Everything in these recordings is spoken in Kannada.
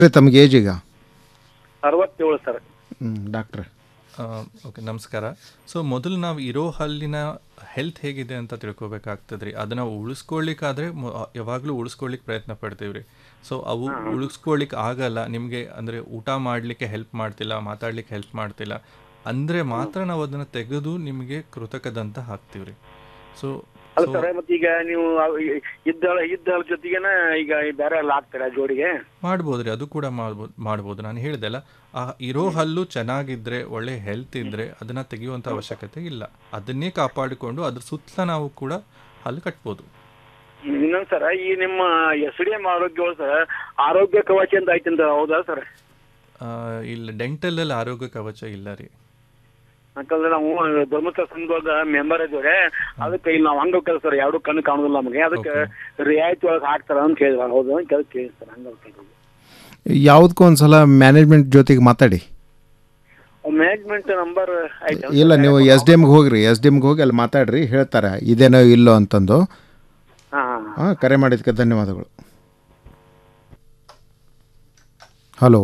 ತಮಗೆ ಏಜ್ ಈಗ ಅರವತ್ತೇಳು ಸರ್ ಹ್ಞೂ ಡಾಕ್ಟ್ರೆ ಓಕೆ ನಮಸ್ಕಾರ ಸೊ ಮೊದಲು ನಾವು ಇರೋ ಹಲ್ಲಿನ ಹೆಲ್ತ್ ಹೇಗಿದೆ ಅಂತ ತಿಳ್ಕೊಬೇಕಾಗ್ತದೆ ರೀ ಅದನ್ನು ಉಳಿಸ್ಕೊಳ್ಳಿಕ್ಕಾದ್ರೆ ಮೊ- ಯಾವಾಗಲೂ ಉಳಿಸ್ಕೊಳ್ಳಿಕ್ಕೆ ಪ್ರಯತ್ನ ಪಡ್ತೀವಿ ರೀ ಸೊ ಅವು ಉಳಿಸ್ಕೊಳ್ಳಿಕ್ಕೆ ಆಗಲ್ಲ ನಿಮಗೆ ಅಂದರೆ ಊಟ ಮಾಡಲಿಕ್ಕೆ ಹೆಲ್ಪ್ ಮಾಡ್ತಿಲ್ಲ ಮಾತಾಡ್ಲಿಕ್ಕೆ ಹೆಲ್ಪ್ ಮಾಡ್ತಿಲ್ಲ ಅಂದರೆ ಮಾತ್ರ ನಾವು ಅದನ್ನು ತೆಗೆದು ನಿಮಗೆ ಕೃತಕದಂತ ಹಾಕ್ತೀವಿ ರೀ ಸೊ ಅಲ್ಲ ಸರ್ ಮತ್ತೆ ಈಗ ನೀವು ಅವ್- ಈ- ಇದ್ದ ಇದ್ದ ಹಲ್ ಜೊತೆಗೇನ ಈಗ ಈ ಬೇರೆ ಎಲ್ಲ ಹಾಕ್ತೀರಾ ಜೋಡಿಗೆ ಮಾಡ್ಬೋದು ರೀ ಅದು ಕೂಡ ಮಾಡ್ಬೋದು ಮಾಡ್ಬೋದು ನಾನು ಹೇಳಿದೆಲ್ಲ ಆ ಇರೋ ಹಲ್ಲು ಚೆನ್ನಾಗಿದ್ರೆ ಒಳ್ಳೆ ಹೆಲ್ತ್ ಇದ್ದರೆ ಅದನ್ನು ತೆಗೆಯುವಂಥ ಅವಶ್ಯಕತೆ ಇಲ್ಲ ಅದನ್ನೇ ಕಾಪಾಡಿಕೊಂಡು ಅದ್ರ ಸುತ್ತಲ ನಾವು ಕೂಡ ಹಲ್ಲು ಕಟ್ಬೋದು ಇನ್ನೊಂದ್ ಸರ್ ಈ ನಿಮ್ಮ ಎಸ್ ಡಿ ಎಂ ಆರೋಗ್ಯಗಳು ಸರ್ ಆರೋಗ್ಯ ಕವಚ ಅಂತ ಐತಿ ಅಂತ ಹೌದಾ ಸರ್ ಆ, ಇಲ್ಲ ಡೆಂಟಲಲ್ಲಿ ಆರೋಗ್ಯ ಕವಚ ಇಲ್ಲ ರೀ ಯಾಕಂದ್ರೆ ನಾವು ಧರ್ಮಸ್ಥಳ ಸಂಘದಾಗ ಮೆಂಬರ್ ಇದ್ದೇವೆ ಅದಕ್ಕೆ ಇಲ್ಲಿ ನಾವು ಹಂಗ ಹೋಗ್ತೇವೆ ಸರ್ ಎರಡು ಕಣ್ಣು ಕಾಣುದಿಲ್ಲ ನಮಗೆ ಅದಕ್ಕೆ ರಿಯಾಯಿತಿ ಒಳಗೆ ಹಾಕ್ತಾರ ಅಂತ ಕೇಳಿದ್ರ ಹೌದು ಅಂತ ಕೇಳಿ ಕೇಳಿ ಸರ್ ಹಂಗ ಕೇಳಿದ್ವಿ ಯಾವುದಕ್ಕೂ ಒಂದು ಸಲ ಮ್ಯಾನೇಜ್ಮೆಂಟ್ ಜೊತೆಗೆ ಮಾತಾಡಿ ಮ್ಯಾನೇಜ್ಮೆಂಟ್ ನಂಬರ್ ಐತೆ ಇಲ್ಲ ನೀವು ಎಸ್ ಡಿ ಎಮ್ಗೆ ಹೋಗ್ರಿ ಎಸ್ ಡಿ ಎಮ್ಗೆ ಹೋಗಿ ಅಲ್ಲಿ ಮಾತಾಡ್ರಿ ಹೇಳ್ತಾರೆ ಇದೇನೋ ಇಲ್ಲೋ ಅಂತಂದು ಹಾ ಹಾಂ ಕರೆ ಮಾಡಿದ್ದಕ್ಕೆ ಧನ್ಯವಾದಗಳು ಹಲೋ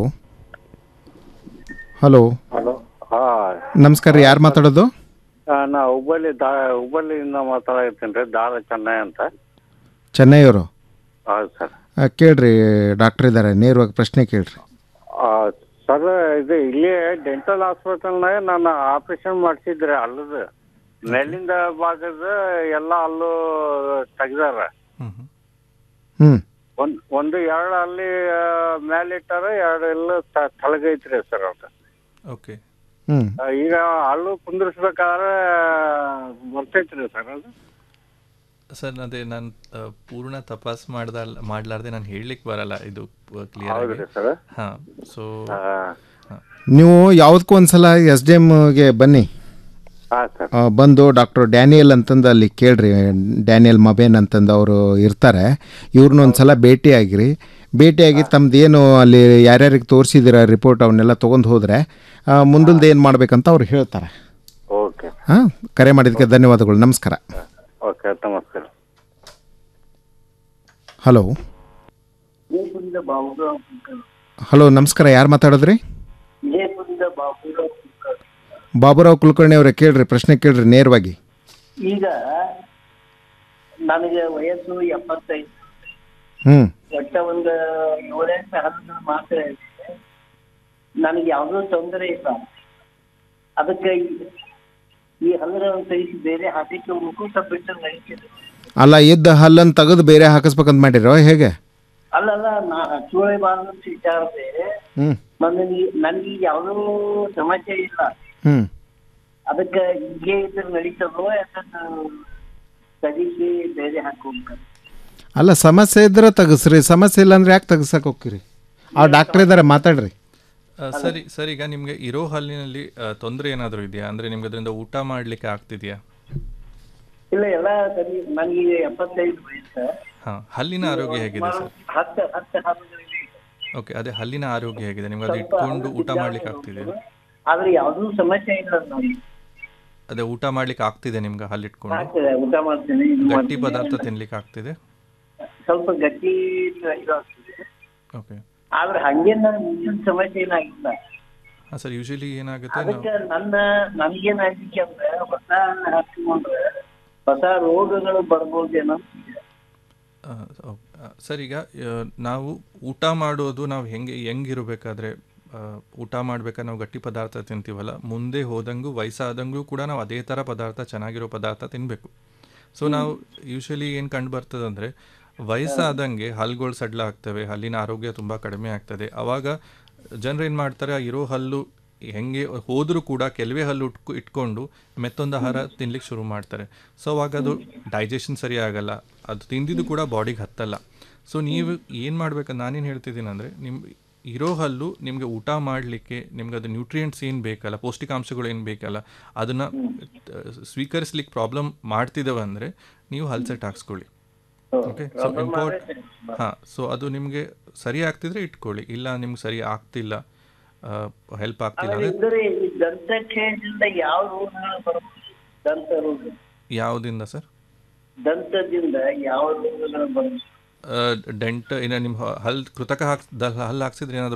ಹಲೋ ಹಲೋ ಹಾ ನಮಸ್ಕಾರ ಯಾರು ಮಾತಾಡೋದು ಆ, ನಾ ಹುಬ್ಬಳ್ಳಿ ದಾ ಹುಬ್ಬಳ್ಳಿಯಿಂದ ಮಾತಾಡತ್ತೀನಿ ರೀ ದಾರ ಚೆನ್ನೈ ಅಂತ ಚೆನ್ನೈಯವರು ಹೌದು ಸರ್ ಆ, ಕೇಳ್ರಿ ಡಾಕ್ಟರ್ ಇದ್ದಾರೆ ನೇರವಾಗಿ ಪ್ರಶ್ನೆ ಕೇಳ್ರಿ ಸರ್ ಇದು ಇಲ್ಲಿ ಡೆಂಟಲ್ ಹಾಸ್ಪಿಟಲ್ನಾಗ ನಾನು ಆಪರೇಷನ್ ಮಾಡಿಸಿದ್ರಿ ಅಲ್ಲದ ಮೇಲಿಂದ ಭಾಗದ ಎಲ್ಲ ಅಲ್ಲೂ ತೆಗ್ದಾರ ಹ್ಞೂ ಹ್ಞೂ ಹ್ಞೂ ಒಂದ್ ಒಂದು ಎರಡು ಅಲ್ಲಿ ಮೇಲೆ ಇಟ್ಟಾರ ಎರಡು ಎಲ್ಲ ತಳಗೈತ್ರಿ ಸರ್ ಅದು ಓಕೆ ಹ್ಞೂ ಆ, ಈಗ ಅಲ್ಲೂ ಕುಂದಿರ್ಸ್ಬೇಕಾದ್ರೆ ಬರ್ತೈತ್ರಿ ಸರ್ ಅದು ಸರ್ ಅದೇ ನಾನು ಆ, ಪೂರ್ಣ ತಪಾಸ್ ಮಾಡ್ದ ಮಾಡ್ಲಾರ್ದೆ ನಾನು ಹೇಳಲಿಕ್ಕೆ ಬರಲ್ಲ ಇದು ಕ್ಲಿಯರ್ ಆಗಿ ಹೌದ್ರಿ ಸರ್ ಹಾಂ ಸೊ ನೀವು ಯಾವುದಕ್ಕೂ ಒಂದು ಸಲ ಎಸ್ ಡಿ ಎಮ್ಗೆ ಬನ್ನಿ ಹಾ ಸರ್ ಆ, ಬಂದು ಡಾಕ್ಟರ್ ಡ್ಯಾನಿಯಲ್ ಅಂತಂದು ಅಲ್ಲಿ ಕೇಳ್ರಿ ಡ್ಯಾನಿಯಲ್ ಮಬೇನ್ ಅಂತಂದು ಅವರು ಇರ್ತಾರೆ ಇವ್ರನ್ನ ಒಂದು ಸಲ ಭೇಟಿಯಾಗಿರಿ ಭೇಟಿಯಾಗಿ ತಮ್ದು ಏನು ಅಲ್ಲಿ ಯಾರ್ಯಾರಿಗೆ ತೋರಿಸಿದಿರ ರಿಪೋರ್ಟ್ ಅವನ್ನೆಲ್ಲ ತೊಗೊಂಡು ಹೋದರೆ ಮುಂದಲ್ದು ಏನು ಮಾಡ್ಬೇಕಂತ ಅವ್ರು ಹೇಳ್ತಾರೆ ಓಕೆ ಹಾಂ ಕರೆ ಮಾಡಿದ್ದಕ್ಕೆ ಧನ್ಯವಾದಗಳು ನಮಸ್ಕಾರ ಓಕೆ ನಮಸ್ಕಾರ ಹಲೋ ಹಲೋ ನಮಸ್ಕಾರ ಯಾರು ಮಾತಾಡೋದ್ರಿ ಬಾಬುರಾವ್ ಕುಲಕರ್ಣಿ ಅವರೇ ಕೇಳ್ರಿ ಪ್ರಶ್ನೆ ಕೇಳ್ರಿ ನೇರವಾಗಿ ಈಗ ನನಗೆ ವಯಸ್ಸು ಎಪ್ಪತ್ತೈದು ಹ್ಞೂ ಒಟ್ಟ ಒಂದು ಏಳೆಂಟು ಹತ್ತು ಮಾತ್ರ ಇದೆ ನನಗೆ ಯಾವುದೂ ತೊಂದರೆ ಇಲ್ಲ ಅದಕ್ಕೆ ಈ- ಈ ಹಲ್ಲರ ಸಹಿಸಿ ಬೇರೆ ಹಾಕಲಿಕ್ಕೆ ಮುಕುಟ ಬಿಟ್ಟು ನಡೀತಿದೆ ಅಲ್ಲ ಇದ್ದ ಹಲ್ಲನ್ನು ತೆಗೆದು ಬೇರೆ ಹಾಕಿಸ್ಬೇಕಂತ ಮಾಡಿರೋ ಹೇಗೆ ಅಲ್ಲಲ್ಲ ನಾ ಹಚ್ಚುವಳಿಬಾರ್ದು ಅಂತ ವಿಚಾರದೆ ಹ್ಞೂ ನನಗೆ ನನಗೆ ಯಾವುದೂ ಸಮಸ್ಯೆ ಇಲ್ಲ ಹ್ಞೂ ಅದಕ್ಕೆ ಹೀಗೆ ಇದ್ರೆ ನಡೀತದೋ ಯಾಕಂದ್ರೆ ತೆಗಿಸಿ ಬೇರೆ ಹಾಕೋಬೇಕು ಅಲ್ಲ ಸಮಸ್ಯೆ ಇದ್ರೆ ತೆಗಸ್ರಿ ಸಮಸ್ಯೆ ಇಲ್ಲ ಅಂದ್ರೆ ಯಾಕೆ ತೆಗ್ಸಕ್ಕೆ ಹೋಗ್ತೀರಿ ಆ ಡಾಕ್ಟರ್ ಇದ್ದಾರೆ ಮಾತಾಡ್ರಿ ಆ, ಸರಿ ಸರ್ ಈಗ ನಿಮಗೆ ಇರೋ ಹಲ್ಲಿನಲ್ಲಿ ತೊಂದರೆ ಏನಾದರೂ ಇದೆಯಾ ಅಂದರೆ ನಿಮ್ಗೆ ಅದರಿಂದ ಊಟ ಮಾಡಲಿಕ್ಕೆ ಆಗ್ತಿದೆಯಾ ಇಲ್ಲ ಎಲ್ಲ ಸರಿ ನನಗೆ ಎಪ್ಪತ್ತೈದು ವಯಸ್ಸು ಹಾಂ ಹಲ್ಲಿನ ಆರೋಗ್ಯ ಹೇಗಿದೆ ಸರ್ ಹತ್ತು ಹತ್ತು ಹಬ್ಬಗಳಿವೆ ಓಕೆ ಅದೇ ಹಲ್ಲಿನ ಆರೋಗ್ಯ ಹೇಗಿದೆ ನಿಮ್ಗೆ ಅದು ಇಟ್ಕೊಂಡು ಊಟ ಮಾಡ್ಲಿಕ್ಕೆ ಆಗ್ತಿದೆ ಆದ್ರೆ ಯಾವುದೂ ಸಮಸ್ಯೆ ಇಲ್ಲ ನನಗೆ ಅದೇ ಊಟ ಮಾಡ್ಲಿಕ್ಕೆ ಆಗ್ತಿದೆ ನಿಮ್ಗೆ ಹಲ್ಲು ಇಟ್ಕೊಂಡು ಆಗ್ತದೆ ಊಟ ಮಾಡ್ತೇನೆ ಇದು ಗಟ್ಟಿ ಮಾಡ್ತೇನೆ. ಪದಾರ್ಥ ತಿನ್ಲಿಕ್ಕೆ ಆಗ್ತಿದೆ ಸ್ವಲ್ಪ ಗಟ್ಟಿ ಇದು ಆಗ್ತದೆ ಓಕೆ ಆದ್ರೆ ಹಂಗೆ ನನಗೆ ಮುಂಚಿನ ಸಮಸ್ಯೆ ಏನಾಗಿಲ್ಲ ಹಾಂ ಸರ್ ಯೂಶಲಿ ಏನಾಗುತ್ತೆ ನಾವು ಅದಕ್ಕೆ ನನ್ನ ನನ್ಗೇನಾಗಿಕ್ಕೆ ಅಂದ್ರೆ ಹೊಸ ಹಾಕಿಕೊಂಡ್ರೆ ಹೊಸ ರೋಗಗಳು ಬರ್ಬೋದೇನೋ ಆ, ಓ- ಆ, ಸರ್ ಈಗ ಆ, ನಾವು ಊಟ ಮಾಡೋದು ನಾವು ಹೆಂಗೆ ಹೆಂಗಿರಬೇಕಾದ್ರೆ ಊಟ ಮಾಡ್ಬೇಕಾದ್ರೆ ನಾವು ಗಟ್ಟಿ ಪದಾರ್ಥ ತಿಂತೀವಲ್ಲ ಮುಂದೆ ಹೋದಂಗೂ ವಯಸ್ಸಾದಂಗೂ ಕೂಡ ನಾವು ಅದೇ ಥರ ಪದಾರ್ಥ ಚೆನ್ನಾಗಿರೋ ಪದಾರ್ಥ ತಿನ್ನಬೇಕು ಸೊ ನಾವು ಯೂಶಲಿ ಏನು ಕಂಡು ಬರ್ತದಂದರೆ ವಯಸ್ಸಾದಂಗೆ ಹಲ್ಲುಗಳು ಸಡ್ಲ ಆಗ್ತವೆ ಹಲ್ಲಿನ ಆರೋಗ್ಯ ತುಂಬ ಕಡಿಮೆ ಆಗ್ತದೆ ಆವಾಗ ಜನರು ಏನು ಮಾಡ್ತಾರೆ ಆ ಇರೋ ಹಲ್ಲು ಹೆಂಗೆ ಹೋದರೂ ಕೂಡ ಕೆಲವೇ ಹಲ್ಲು ಉಟ್ಕೊ ಇಟ್ಕೊಂಡು ಮೆತ್ತೊಂದು ಆಹಾರ ತಿನ್ಲಿಕ್ಕೆ ಶುರು ಮಾಡ್ತಾರೆ ಸೊ ಅವಾಗ ಅದು ಡೈಜೆಷನ್ ಸರಿ ಆಗಲ್ಲ ಅದು ತಿಂದಿದ್ದು ಕೂಡ ಬಾಡಿಗೆ ಹತ್ತಲ್ಲ ಸೊ ನೀವು ಏನು ಮಾಡ್ಬೇಕಂತ ನಾನೇನು ಹೇಳ್ತಿದ್ದೀನಿ ಅಂದರೆ ನಿಮ್ಮ ಇರೋ ಹಲ್ಲು ನಿಮಗೆ ಊಟ ಮಾಡಲಿಕ್ಕೆ ನಿಮ್ಗೆ ಅದು ನ್ಯೂಟ್ರಿಯೆಂಟ್ಸ್ ಏನು ಬೇಕಲ್ಲ ಪೌಷ್ಟಿಕಾಂಶಗಳು ಏನು ಬೇಕಲ್ಲ ಅದನ್ನು ಸ್ವೀಕರಿಸ್ಲಿಕ್ಕೆ ಪ್ರಾಬ್ಲಮ್ ಮಾಡ್ತಿದ್ದಾವೆ ಅಂದರೆ ನೀವು ಹಲ್ ಸೆಟ್ ಹಾಕ್ಸ್ಕೊಳ್ಳಿ ಓಕೆ ಸೊ ಇಂಪಾರ್ಟ್ ಹಾಂ ಸೊ ಅದು ನಿಮಗೆ ಸರಿ ಆಗ್ತಿದ್ರೆ ಇಟ್ಕೊಳ್ಳಿ ಇಲ್ಲ ನಿಮ್ಗೆ ಸರಿ ಆಗ್ತಿಲ್ಲ ಹೆಲ್ಪ್ ಆಗ್ತಿಲ್ಲ ಆಮೇಲೆ ಅಂದರೆ ಇದ್ರೆ ಈ ದಂತಕ್ಷಯದಿಂದ ಯಾವ ರೋಗಗಳು ಬರ್ಬೋದು ದಂತ ರೋಗ ಯಾವುದಿಂದ ಸರ್ ದಂತದಿಂದ ಯಾವ ರೋಗಗಳು ಬರ್ಬೋದು ಡೆಂಟ್ ಇನ್ನು ನಿಮ್ಮ ಹಲ್ ಕೃತಕ ಹಾಕ್ಸ್ ಹಲ್ಲು ಹಾಕ್ಸಿದ್ರೆ ಏನಾದರೂ